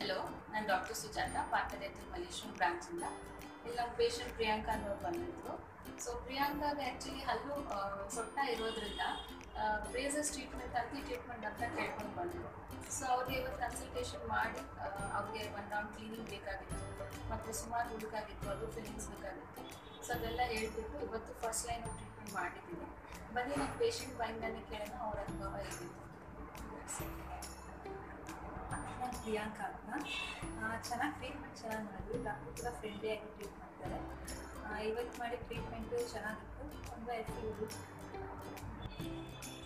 hello ನಾನು doctor Sujatha ಪಾರ್ಥದೇತ್ರ ಮಲ್ಲೇಶ್ವರಂ ಬ್ರಾಂಚಿಂದ ಇಲ್ಲಿ ನಮ್ಮ ಪೇಷಂಟ್ ಪ್ರಿಯಾಂಕಾ ಅನ್ನೋರು ಬಂದಿದ್ರು ಸೊ ಪ್ರಿಯಾಂಕಾಗೆ ಆ್ಯಕ್ಚುಲಿ ಹಲ್ಲು ಆ, ಸೊಟ್ಟ ಇರೋದ್ರಿಂದ ಬ್ರೇಸಸ್ ಟ್ರೀಟ್ಮೆಂಟ್ ಅಂತಿ ಟ್ರೀಟ್ಮೆಂಟ್ ಅಂತ ಕೇಳ್ಕೊಂಡು ಬಂದರು ಸೊ ಅವ್ರಿಗೆ ಇವತ್ತು ಕನ್ಸಲ್ಟೇಷನ್ ಮಾಡಿ ಆ, ಅವ್ರಿಗೆ ಒಂದು ರೌಂಡ್ ಕ್ಲೀನಿಂಗ್ ಬೇಕಾಗಿತ್ತು ಮತ್ತು ಸುಮಾರು ಹುಡುಕಾಗಿತ್ತು ಅದು ಫಿಲಿಂಗ್ಸ್ ಬೇಕಾಗಿತ್ತು ಸೊ ಅದೆಲ್ಲ ಹೇಳ್ಬಿಟ್ಟು ಇವತ್ತು ಫಸ್ಟ್ ಲೈನ್ ಟ್ರೀಟ್ಮೆಂಟ್ ಮಾಡಿದ್ದೀನಿ ಬನ್ನಿ ನಮ್ಮ ಪೇಷಂಟ್ ಬಾಯಿಂದನೇ ಕೇಳೋಣ ಅವ್ರ ಅನುಭವ ಹೇಗಿತ್ತು ನಾನು ಪ್ರಿಯಾಂಕಾ ಅಂತ ಚೆನ್ನಾಗಿ ಟ್ರೀಟ್ಮೆಂಟ್ ಚೆನ್ನಾಗಿ ಮಾಡಿದ್ವಿ ಡಾಕ್ಟರ್ ಕೂಡ ಫ್ರೆಂಡ್ಲಿಯಾಗಿ ಟ್ರೀಟ್ ಮಾಡ್ತಾರೆ ಆ, ಇವತ್ತು ಮಾಡಿ ಟ್ರೀಟ್ಮೆಂಟು ಚೆನ್ನಾಗಿತ್ತು ತುಂಬ ಎಫೆಕ್ಟಿವ್